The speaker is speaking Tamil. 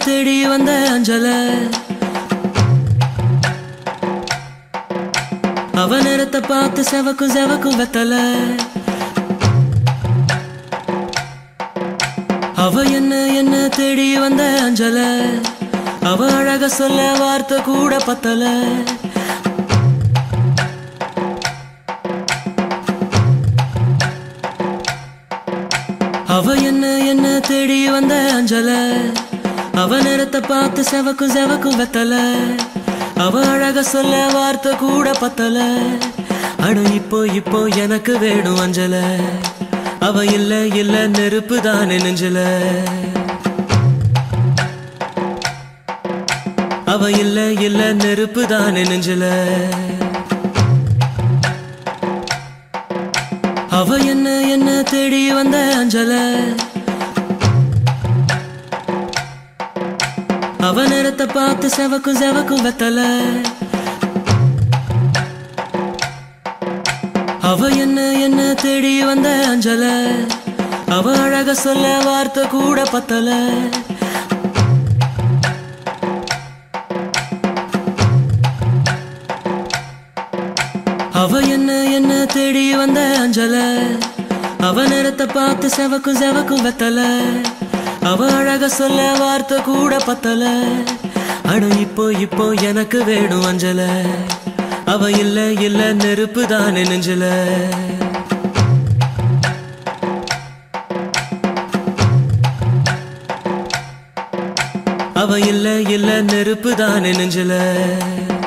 தேடி வந்த அஞ்சல அவ நேரத்தை பார்த்து செவக்கும் செவக்கும் வெத்தல அவ என்ன என்ன தேடி வந்த அஞ்சல அவ அழக சொல்ல வார்த்தை கூட பத்தல அவ என்ன என்ன தேடி வந்த அஞ்சல அவ நேரத்தை பார்த்து செவக்கும் செவக்கும் வெத்தல அவ அழக சொல்ல வார்த்தை கூட பத்தல அட இப்போ இப்போ எனக்கு வேணும் அஞ்சல அவ இல்ல இல்ல நெருப்பு தானே நெஞ்சல அவ இல்ல இல்ல நெருப்பு தானே நெஞ்சல அவ என்ன என்ன தேடி வந்த அஞ்சல அவ நேரத்தை பார்த்து செவக்கும் செவக்கும் வெத்தல அவ என்ன என்ன தேடி வந்த அஞ்சல அவ அழக சொல்ல வார்த்தை கூட பத்தல அவ என்ன என்ன தேடி வந்த அஞ்சல அவ நேரத்தை பார்த்து செவக்கும் செவக்கும் வெத்தல அவ அழக சொல்ல வார்த்தை கூட பத்தல அட இப்போ இப்போ எனக்கு வேணும் அஞ்சல அவ இல்ல இல்ல நெருப்பு தானே நெஞ்சல அவ இல்ல இல்ல நெருப்பு தானே நெஞ்சல